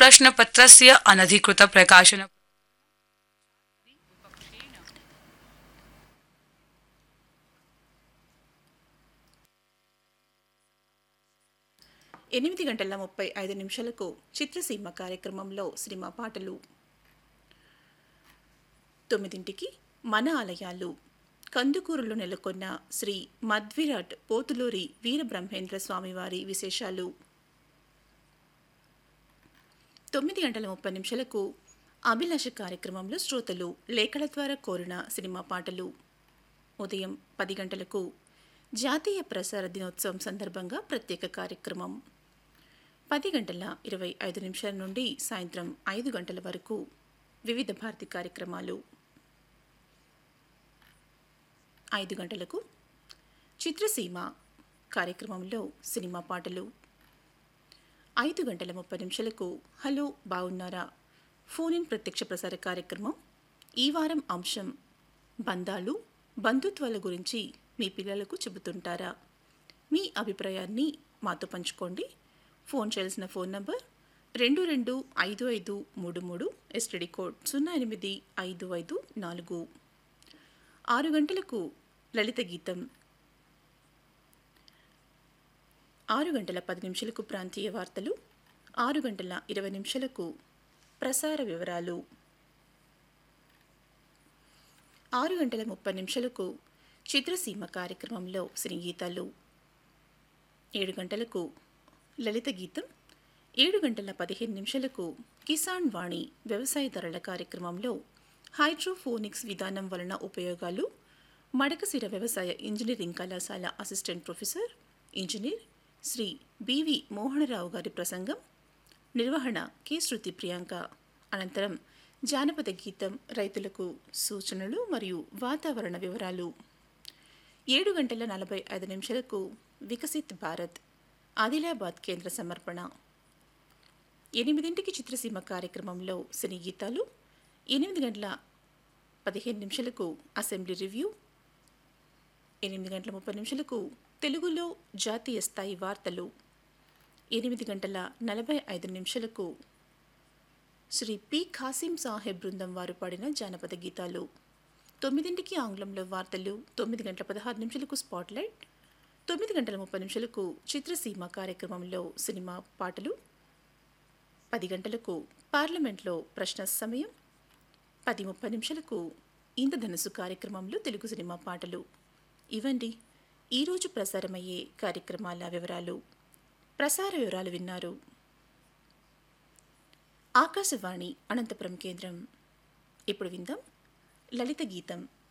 प्रश्नपत्रस्य अनधिकृतप्रकाशन ఎనిమిది గంటల ముప్పై ఐదు నిమిషాలకు చిత్రసీమ కార్యక్రమంలో సినిమా పాటలు తొమ్మిదింటికి మన ఆలయాలు కందుకూరులో నెలకొన్న శ్రీ మధ్విరాట్ పోతులూరి వీరబ్రహ్మేంద్ర స్వామివారి విశేషాలు తొమ్మిది గంటల ముప్పై నిమిషాలకు అభిలాష కార్యక్రమంలో శ్రోతలు లేఖల ద్వారా కోరిన సినిమా పాటలు ఉదయం పది గంటలకు జాతీయ ప్రసార దినోత్సవం సందర్భంగా ప్రత్యేక కార్యక్రమం పది గంటల ఇరవై ఐదు నిమిషాల నుండి సాయంత్రం ఐదు గంటల వరకు వివిధ భారతి కార్యక్రమాలు ఐదు గంటలకు చిత్రసీమ కార్యక్రమంలో సినిమా పాటలు ఐదు గంటల ముప్పై నిమిషాలకు హలో బాగున్నారా ఫోన్ ఇన్ ప్రత్యక్ష ప్రసార కార్యక్రమం ఈ వారం అంశం బంధాలు బంధుత్వాల గురించి మీ పిల్లలకు చెబుతుంటారా మీ అభిప్రాయాన్ని మాతో పంచుకోండి ఫోన్ చేయాల్సిన ఫోన్ నంబర్ రెండు రెండు ఐదు ఐదు మూడు మూడు ఎస్టీడీ కోడ్ సున్నా ఎనిమిది ఐదు ఐదు నాలుగు ఆరు గంటలకు లలిత గీతం ఆరు గంటల పది నిమిషాలకు ప్రాంతీయ వార్తలు ఆరు గంటల ఇరవై నిమిషాలకు ప్రసార వివరాలు ఆరు గంటల ముప్పై నిమిషాలకు చిత్రసీమ కార్యక్రమంలో శ్రీగీతాలు ఏడు గంటలకు లలిత గీతం ఏడు గంటల పదిహేను నిమిషాలకు కిసాన్ వాణి వ్యవసాయ ధరల కార్యక్రమంలో హైడ్రోఫోనిక్స్ విధానం వలన ఉపయోగాలు మడకసిర వ్యవసాయ ఇంజనీరింగ్ కళాశాల assistant professor engineer Shri BV Mohanarao గారి ప్రసంగం నిర్వహణ కె శృతి ప్రియాంక అనంతరం జానపద గీతం రైతులకు సూచనలు మరియు వాతావరణ వివరాలు ఏడు గంటల నలభై ఐదు నిమిషాలకు వికసిత్ భారత్ ఆదిలాబాద్ కేంద్ర సమర్పణ ఎనిమిదింటికి చిత్రసీమ కార్యక్రమంలో సినీ గీతాలు ఎనిమిది గంటల పదిహేను నిమిషాలకు అసెంబ్లీ రివ్యూ ఎనిమిది గంటల ముప్పై నిమిషాలకు తెలుగులో జాతీయ స్థాయి వార్తలు ఎనిమిది గంటల నలభై ఐదు నిమిషాలకు శ్రీ పి ఖాసిం సాహెబ్ బృందం వారు పాడిన జానపద గీతాలు తొమ్మిదింటికి ఆంగ్లంలో వార్తలు తొమ్మిది గంటల పదహారు నిమిషాలకు స్పాట్లైట్ తొమ్మిది గంటల ముప్పై నిమిషాలకు చిత్రసీమ కార్యక్రమంలో సినిమా పాటలు పది గంటలకు పార్లమెంట్లో ప్రశ్న సమయం పది ముప్పై నిమిషాలకు ఇంద్రధనుసు కార్యక్రమంలో తెలుగు సినిమా పాటలు ఇవండి ఈరోజు ప్రసారమయ్యే కార్యక్రమాల వివరాలు ప్రసార వివరాలు విన్నారు ఆకాశవాణి అనంతపురం కేంద్రం ఇప్పుడు విందాం లలిత గీతం